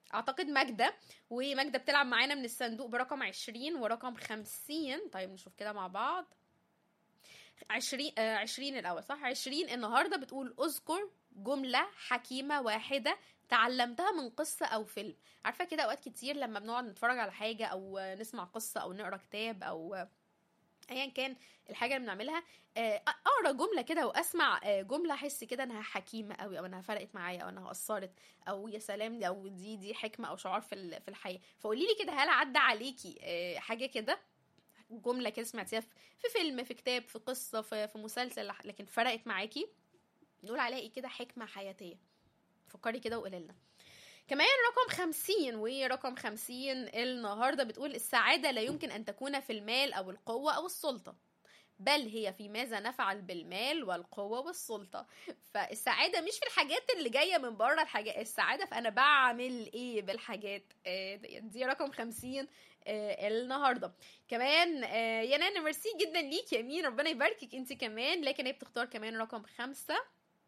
اعتقد ماجدة وماجدة بتلعب معانا من الصندوق برقم عشرين ورقم خمسين طيب نشوف كده مع بعض عشرين آه عشرين الأول صح عشرين النهاردة بتقول أذكر جملة حكيمة واحدة تعلمتها من قصة أو فيلم عارفة كده أوقات كتير لما بنقعد نتفرج على حاجة أو نسمع قصة أو نقرا كتاب أو ايا كان الحاجه اللي بنعملها آه، اقرا جمله كده واسمع آه، جمله احس كده انها حكيمه قوي او انها فرقت معايا او انها اثرت او يا سلام او دي دي حكمه او شعار في ال- في الحياه فقولي لي كده هل عدى عليكي آه، حاجه كده جمله كده سمعتيها في في فيلم في كتاب في قصه في, في مسلسل لكن فرقت معاكي نقول عليها ايه كده حكمه حياتيه فكري كده وقولي لنا كمان رقم خمسين ورقم خمسين النهاردة بتقول السعادة لا يمكن أن تكون في المال أو القوة أو السلطة بل هي في ماذا نفعل بالمال والقوة والسلطة فالسعادة مش في الحاجات اللي جاية من بره الحاجات السعادة فأنا بعمل إيه بالحاجات آه، دي, دي رقم خمسين آه، النهاردة كمان آه، يا نانا ميرسي جدا ليك يا مين ربنا يباركك انت كمان لكن هي بتختار كمان رقم خمسة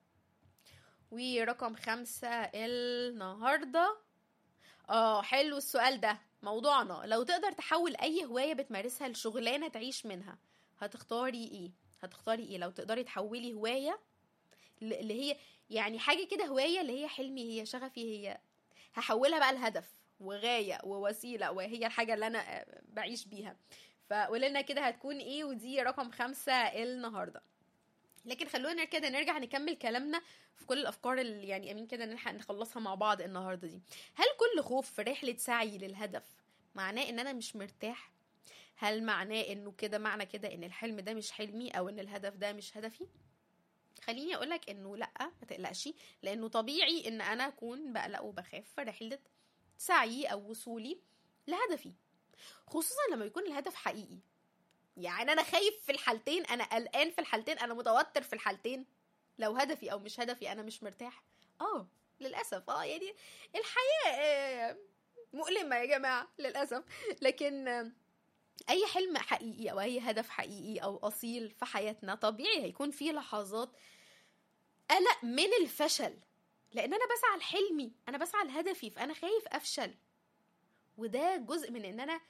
ورقم خمسة النهاردة اه حلو السؤال ده موضوعنا لو تقدر تحول أي هواية بتمارسها لشغلانة تعيش منها هتختاري ايه هتختاري ايه لو تقدري تحولي هواية ل- اللي هي يعني حاجة كده هواية اللي هي حلمي هي شغفي هي هحولها بقى لهدف وغاية ووسيلة وهي الحاجة اللي أنا آه، بعيش بيها فقولي لنا كده هتكون ايه ودي رقم خمسة النهارده لكن خلونا كده نرجع نكمل كلامنا في كل الافكار اللي يعني امين كده نلحق نخلصها مع بعض النهارده دي هل كل خوف في رحله سعي للهدف معناه ان انا مش مرتاح هل معناه انه كده معنى كده ان الحلم ده مش حلمي او ان الهدف ده مش هدفي خليني اقولك انه لا ما تقلقش لانه طبيعي ان انا اكون بقلق وبخاف في رحله سعيي او وصولي لهدفي خصوصا لما يكون الهدف حقيقي يعني انا خايف في الحالتين انا قلقان في الحالتين انا متوتر في الحالتين لو هدفي او مش هدفي انا مش مرتاح اه للاسف اه يعني الحياه آه، مؤلمه يا جماعه للاسف لكن آه، اي حلم حقيقي او اي هدف حقيقي او اصيل في حياتنا طبيعي هيكون فيه لحظات قلق من الفشل لان انا بسعى لحلمي انا بسعى لهدفي فانا خايف افشل وده جزء من ان انا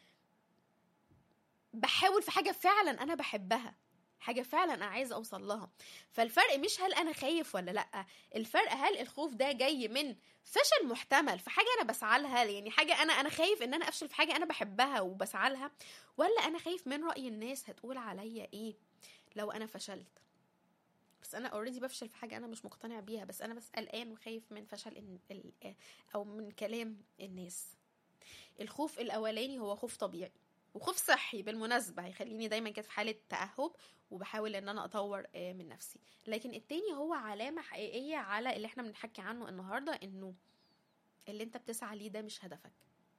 بحاول في حاجه فعلا انا بحبها حاجه فعلا انا عايزه اوصل لها فالفرق مش هل انا خايف ولا لا الفرق هل الخوف ده جاي من فشل محتمل في حاجه انا بسعى لها يعني حاجه انا انا خايف ان انا افشل في حاجه انا بحبها وبسعى لها ولا انا خايف من راي الناس هتقول عليا ايه لو انا فشلت بس انا اوريدي بفشل في حاجه انا مش مقتنع بيها بس انا بس قلقان وخايف من فشل إن- ال- او من كلام الناس الخوف الاولاني هو خوف طبيعي وخوف صحي بالمناسبة هيخليني دايما كده في حالة تأهب وبحاول ان انا اطور آه، من نفسي لكن التاني هو علامة حقيقية على اللي احنا بنحكي عنه النهاردة انه اللي انت بتسعى ليه ده مش هدفك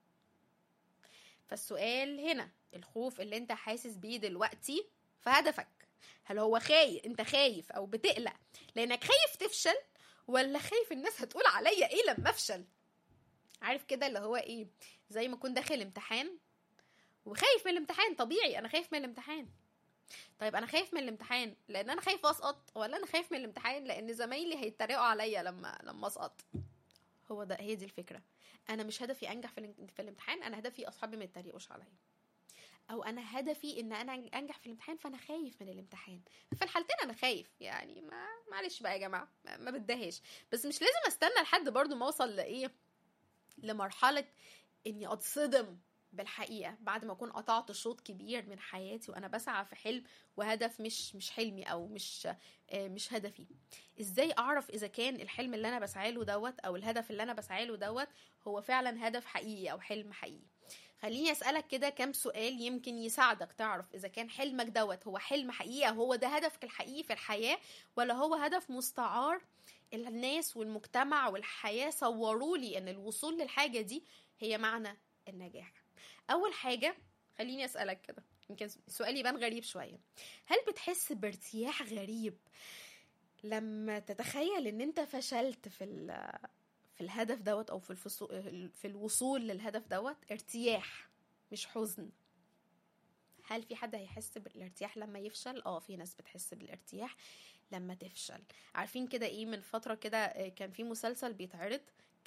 فالسؤال هنا الخوف اللي انت حاسس بيه دلوقتي في هدفك هل هو خايف انت خايف او بتقلق لانك خايف تفشل ولا خايف الناس هتقول عليا ايه لما افشل عارف كده اللي هو ايه زي ما اكون داخل امتحان وخايف من الامتحان طبيعي انا خايف من الامتحان طيب انا خايف من الامتحان لان انا خايف اسقط ولا انا خايف من الامتحان لان زمايلي هيتريقوا عليا لما لما اسقط هو ده هي دي الفكره انا مش هدفي انجح في, الام- في الامتحان انا هدفي اصحابي ما يتريقوش عليا او انا هدفي ان انا انجح في الامتحان فانا خايف من الامتحان في الحالتين انا خايف يعني ما معلش بقى يا جماعه ما, ما بدهاش بس مش لازم استنى لحد برضو ما اوصل لايه لمرحله اني اتصدم بالحقيقه بعد ما اكون قطعت شوط كبير من حياتي وانا بسعى في حلم وهدف مش مش حلمي او مش آه، مش هدفي ازاي اعرف اذا كان الحلم اللي انا بسعى له دوت او الهدف اللي انا بسعى له دوت هو فعلا هدف حقيقي او حلم حقيقي خليني اسالك كده كام سؤال يمكن يساعدك تعرف اذا كان حلمك دوت هو حلم حقيقي أو هو ده هدفك الحقيقي في الحياه ولا هو هدف مستعار الناس والمجتمع والحياه صوروا لي ان الوصول للحاجه دي هي معنى النجاح اول حاجه خليني اسالك كده يمكن السؤال يبان غريب شويه هل بتحس بارتياح غريب لما تتخيل ان انت فشلت في ال- في الهدف دوت او في الفصو... في الوصول للهدف دوت ارتياح مش حزن هل في حد هيحس بالارتياح لما يفشل اه في ناس بتحس بالارتياح لما تفشل عارفين كده ايه من فتره كده آه، كان في مسلسل بيتعرض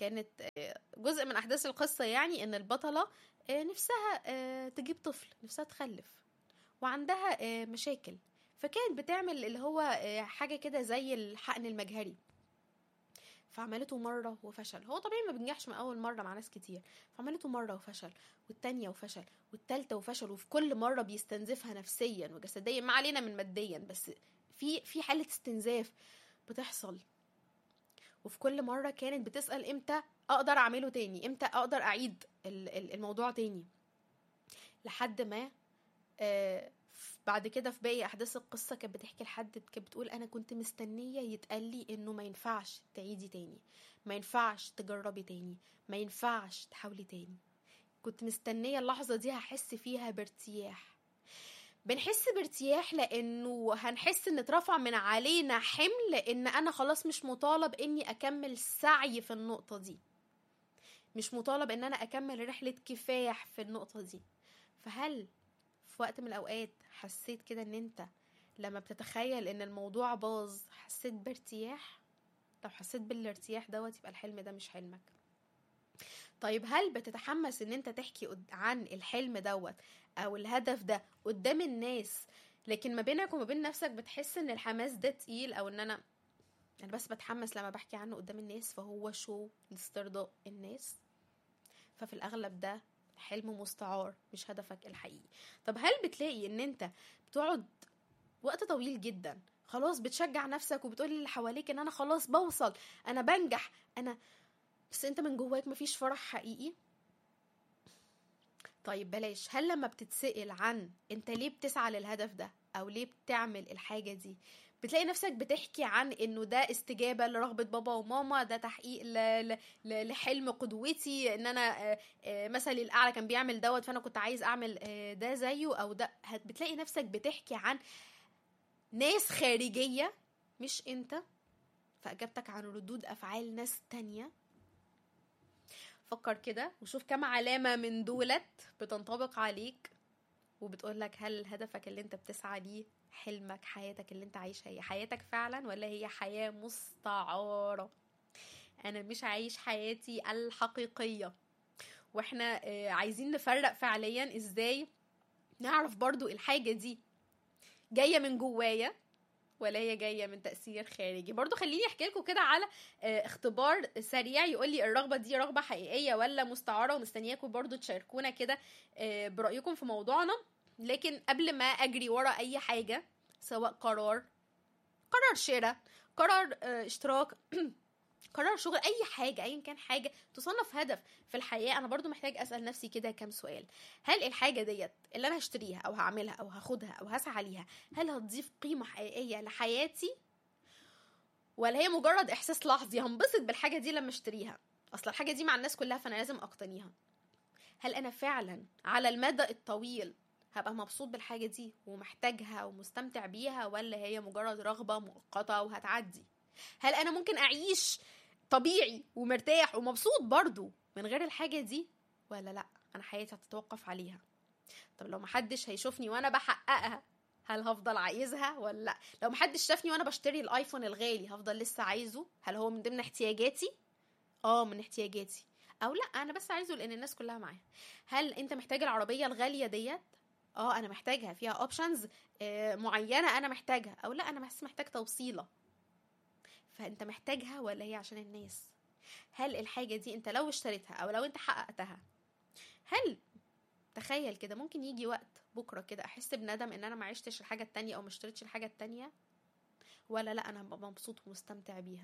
كانت آه، جزء من احداث القصه يعني ان البطله آه، نفسها آه، تجيب طفل نفسها تخلف وعندها آه، مشاكل فكانت بتعمل اللي هو آه، حاجه كده زي الحقن المجهري فعملته مرة وفشل هو طبيعي ما بينجحش من أول مرة مع ناس كتير فعملته مرة وفشل والتانية وفشل والتالتة وفشل وفي كل مرة بيستنزفها نفسيا وجسديا ما علينا من ماديا بس في في حالة استنزاف بتحصل وفي كل مرة كانت بتسأل امتى اقدر اعمله تاني امتى اقدر اعيد ال- ال- الموضوع تاني لحد ما آه، ف- بعد كده في باقي احداث القصه كانت بتحكي لحد كانت بتقول انا كنت مستنيه يتقال لي انه ما ينفعش تعيدي تاني ما ينفعش تجربي تاني ما ينفعش تحاولي تاني كنت مستنيه اللحظه دي هحس فيها بارتياح بنحس بارتياح لانه هنحس ان اترفع من علينا حمل ان انا خلاص مش مطالب اني اكمل سعي في النقطه دي مش مطالب ان انا اكمل رحله كفاح في النقطه دي فهل في وقت من الاوقات حسيت كده ان انت لما بتتخيل ان الموضوع باظ حسيت بارتياح لو حسيت بالارتياح دوت يبقى الحلم ده مش حلمك طيب هل بتتحمس ان انت تحكي قد- عن الحلم دوت او الهدف ده قدام الناس لكن ما بينك وما بين نفسك بتحس ان الحماس ده تقيل او ان انا انا بس بتحمس لما بحكي عنه قدام الناس فهو شو لاسترضاء الناس ففي الاغلب ده حلم مستعار مش هدفك الحقيقي طب هل بتلاقي ان انت بتقعد وقت طويل جدا خلاص بتشجع نفسك وبتقول اللي حواليك ان انا خلاص بوصل انا بنجح انا بس انت من جواك مفيش فرح حقيقي طيب بلاش هل لما بتتسأل عن انت ليه بتسعى للهدف ده او ليه بتعمل الحاجة دي بتلاقي نفسك بتحكي عن انه ده استجابة لرغبة بابا وماما ده تحقيق ل... ل... ل- لحلم قدوتي ان انا آه، آه، مثلي الاعلى كان بيعمل دوت فانا كنت عايز اعمل آه، ده زيه او ده هت- بتلاقي نفسك بتحكي عن ناس خارجية مش انت فاجابتك عن ردود افعال ناس تانية فكر كده وشوف كم علامة من دولت بتنطبق عليك وبتقولك هل هدفك اللي انت بتسعى ليه حلمك حياتك اللي انت عايشها هي حياتك فعلا ولا هي حياة مستعارة انا مش عايش حياتي الحقيقية واحنا آه، عايزين نفرق فعليا ازاي نعرف برضو الحاجة دي جاية من جوايا ولا هي جايه من تاثير خارجي برضو خليني احكي لكم كده على آه، اختبار سريع يقول لي الرغبه دي رغبه حقيقيه ولا مستعاره ومستنياكم برضو تشاركونا كده آه، برايكم في موضوعنا لكن قبل ما اجري ورا اي حاجه سواء قرار قرار شراء قرار آه، اشتراك قرار شغل اي حاجه ايا كان حاجه تصنف هدف في الحياه انا برضو محتاج اسال نفسي كده كام سؤال هل الحاجه ديت اللي انا هشتريها او هعملها او هاخدها او هسعى ليها هل هتضيف قيمه حقيقيه لحياتي ولا هي مجرد احساس لحظي هنبسط بالحاجه دي لما اشتريها اصل الحاجه دي مع الناس كلها فانا لازم اقتنيها هل انا فعلا على المدى الطويل هبقى مبسوط بالحاجه دي ومحتاجها ومستمتع بيها ولا هي مجرد رغبه مؤقته وهتعدي هل انا ممكن اعيش طبيعي ومرتاح ومبسوط برضو من غير الحاجه دي ولا لا انا حياتي هتتوقف عليها طب لو محدش هيشوفني وانا بحققها هل هفضل عايزها ولا لا لو محدش شافني وانا بشتري الايفون الغالي هفضل لسه عايزه هل هو من ضمن احتياجاتي اه من احتياجاتي او لا انا بس عايزه لان الناس كلها معايا هل انت محتاج العربيه الغاليه ديت اه انا محتاجها فيها اوبشنز معينه انا محتاجها او لا انا بس محتاج توصيله فانت محتاجها ولا هي عشان الناس هل الحاجه دي انت لو اشتريتها او لو انت حققتها هل تخيل كده ممكن يجي وقت بكره كده احس بندم ان انا ما عشتش الحاجه التانية او ما اشتريتش الحاجه التانية ولا لا انا هبقى مبسوط ومستمتع بيها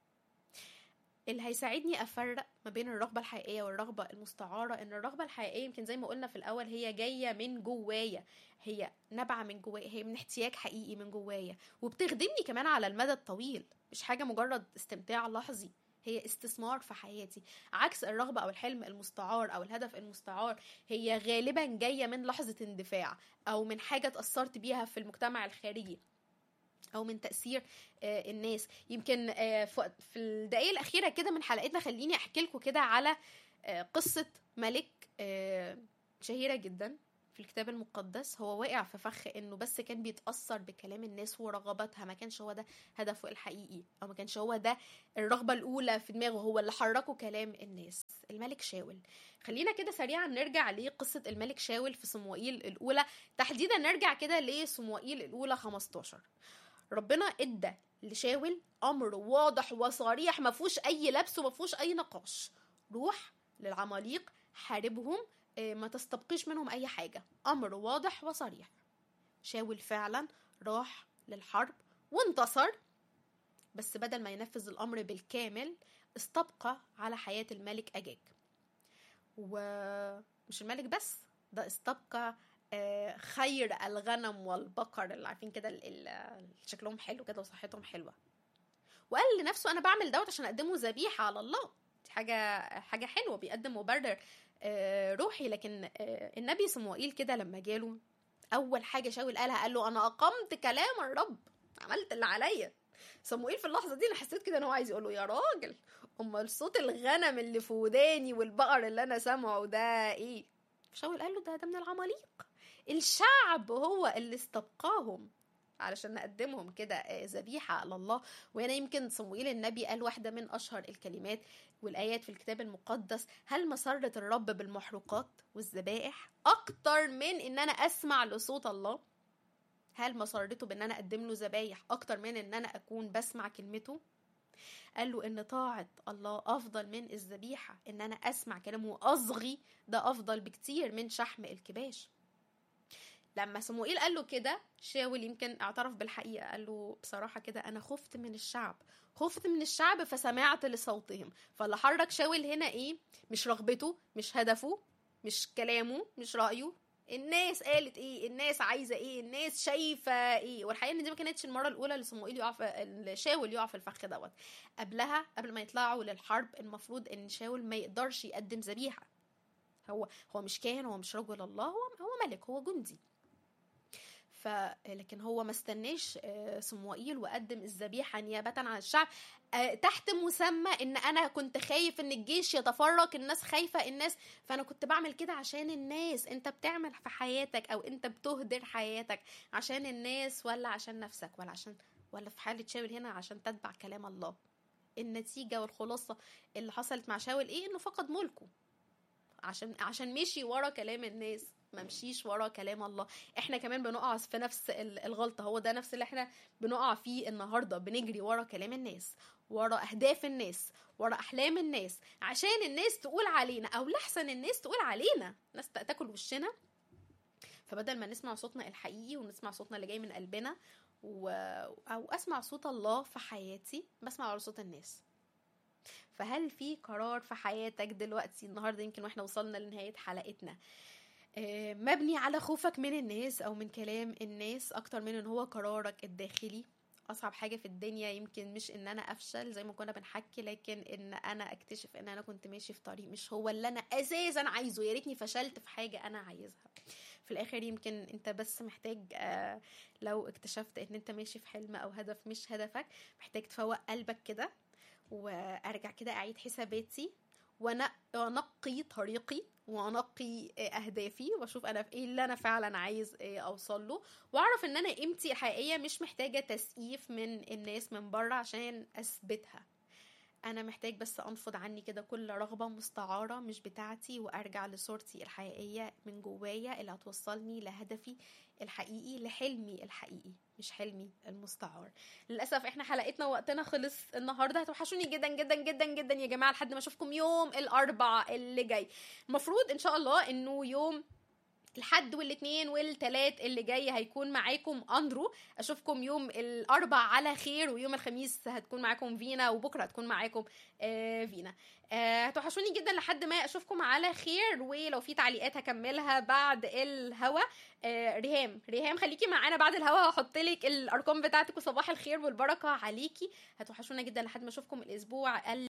اللي هيساعدني افرق ما بين الرغبه الحقيقيه والرغبه المستعاره ان الرغبه الحقيقيه يمكن زي ما قلنا في الاول هي جايه من جوايا هي نابعه من جوايا هي من احتياج حقيقي من جوايا وبتخدمني كمان على المدى الطويل مش حاجه مجرد استمتاع لحظي هي استثمار في حياتي عكس الرغبة أو الحلم المستعار أو الهدف المستعار هي غالبا جاية من لحظة اندفاع أو من حاجة اتأثرت بيها في المجتمع الخارجي او من تاثير آه الناس يمكن آه في في الدقائق الاخيره كده من حلقتنا خليني احكي لكم كده على آه قصه ملك آه شهيره جدا في الكتاب المقدس هو واقع في فخ انه بس كان بيتاثر بكلام الناس ورغباتها ما كانش هو ده هدفه الحقيقي او ما كانش هو ده الرغبه الاولى في دماغه هو اللي حركه كلام الناس الملك شاول خلينا كده سريعا نرجع لقصه الملك شاول في صموئيل الاولى تحديدا نرجع كده لصموئيل الاولى 15 ربنا ادى لشاول امر واضح وصريح ما فيهوش اي لبس وما فيهوش اي نقاش روح للعماليق حاربهم آه، ما تستبقيش منهم اي حاجه امر واضح وصريح شاول فعلا راح للحرب وانتصر بس بدل ما ينفذ الامر بالكامل استبقى على حياه الملك اجاج ومش الملك بس ده استبقى آه، خير الغنم والبقر اللي عارفين كده ال- ال- شكلهم حلو كده وصحتهم حلوه وقال لنفسه انا بعمل دوت عشان اقدمه ذبيحه على الله دي حاجه حاجه حلوه بيقدم مبرر آه، روحي لكن آه، النبي صموئيل كده لما جاله اول حاجه شاول قالها قال له انا اقمت كلام الرب عملت اللي عليا صموئيل في اللحظه دي انا حسيت كده ان هو عايز يقول له يا راجل امال صوت الغنم اللي في وداني والبقر اللي انا سامعه ده ايه شاول قال له ده ده من العماليق الشعب هو اللي استبقاهم علشان نقدمهم كده آه، ذبيحة على الله وهنا يمكن صموئيل النبي قال واحدة من أشهر الكلمات والآيات في الكتاب المقدس هل مسرة الرب بالمحروقات والذبائح أكتر من إن أنا أسمع لصوت الله هل مسرته بإن أنا أقدم له ذبايح أكتر من إن أنا أكون بسمع كلمته قال له إن طاعة الله أفضل من الذبيحة إن أنا أسمع كلامه وأصغي ده أفضل بكتير من شحم الكباش لما صموئيل قال له كده شاول يمكن اعترف بالحقيقة قال له بصراحة كده أنا خفت من الشعب خفت من الشعب فسمعت لصوتهم فاللي حرك شاول هنا إيه مش رغبته مش هدفه مش كلامه مش رأيه الناس قالت ايه الناس عايزه ايه الناس شايفه ايه والحقيقه ان دي ما كانتش المره الاولى اللي صموئيل يقع في شاول يقع في الفخ دوت قبلها قبل ما يطلعوا للحرب المفروض ان شاول ما يقدرش يقدم ذبيحه هو هو مش كاهن هو مش رجل الله هو هو ملك هو جندي ف لكن هو ما استناش آه، صموئيل وقدم الذبيحه نيابه عن الشعب آه، تحت مسمى ان انا كنت خايف ان الجيش يتفرق الناس خايفه الناس فانا كنت بعمل كده عشان الناس انت بتعمل في حياتك او انت بتهدر حياتك عشان الناس ولا عشان نفسك ولا عشان ولا في حاله شاول هنا عشان تتبع كلام الله النتيجه والخلاصه اللي حصلت مع شاول ايه انه فقد ملكه عشان عشان مشي ورا كلام الناس ما مشيش ورا كلام الله احنا كمان بنقع في نفس ال- الغلطه هو ده نفس اللي احنا بنقع فيه النهارده بنجري ورا كلام الناس ورا اهداف الناس ورا احلام الناس عشان الناس تقول علينا او لحسن الناس تقول علينا ناس تا- تاكل وشنا فبدل ما نسمع صوتنا الحقيقي ونسمع صوتنا اللي جاي من قلبنا و... او اسمع صوت الله في حياتي بسمع على صوت الناس فهل في قرار في حياتك دلوقتي النهارده يمكن واحنا وصلنا لنهايه حلقتنا آه، مبني على خوفك من الناس او من كلام الناس اكتر من ان هو قرارك الداخلي اصعب حاجه في الدنيا يمكن مش ان انا افشل زي ما كنا بنحكي لكن ان انا اكتشف ان انا كنت ماشي في طريق مش هو اللي انا اساسا عايزه يا ريتني فشلت في حاجه انا عايزها في الاخر يمكن انت بس محتاج آه، لو اكتشفت ان انت ماشي في حلم او هدف مش هدفك محتاج تفوق قلبك كده وارجع كده اعيد حساباتي وأنا- وانقي طريقي وانقي اهدافي واشوف انا في ايه اللي انا فعلا عايز اوصل له واعرف ان انا قيمتي الحقيقيه مش محتاجه تسقيف من الناس من بره عشان اثبتها انا محتاج بس انفض عني كده كل رغبه مستعاره مش بتاعتي وارجع لصورتي الحقيقيه من جوايا اللي هتوصلني لهدفي الحقيقي لحلمي الحقيقي مش حلمي المستعار للاسف احنا حلقتنا وقتنا خلص النهارده هتوحشوني جدا جدا جدا جدا يا جماعه لحد ما اشوفكم يوم الاربع اللي جاي المفروض ان شاء الله انه يوم الحد والاثنين والتلات اللي جاي هيكون معاكم اندرو اشوفكم يوم الاربع على خير ويوم الخميس هتكون معاكم فينا وبكره هتكون معاكم آه فينا آه هتوحشوني جدا لحد ما اشوفكم على خير ولو في تعليقات هكملها بعد الهوا آه ريهام ريهام خليكي معانا بعد الهوا هحط لك الارقام بتاعتك وصباح الخير والبركه عليكي هتوحشونا جدا لحد ما اشوفكم الاسبوع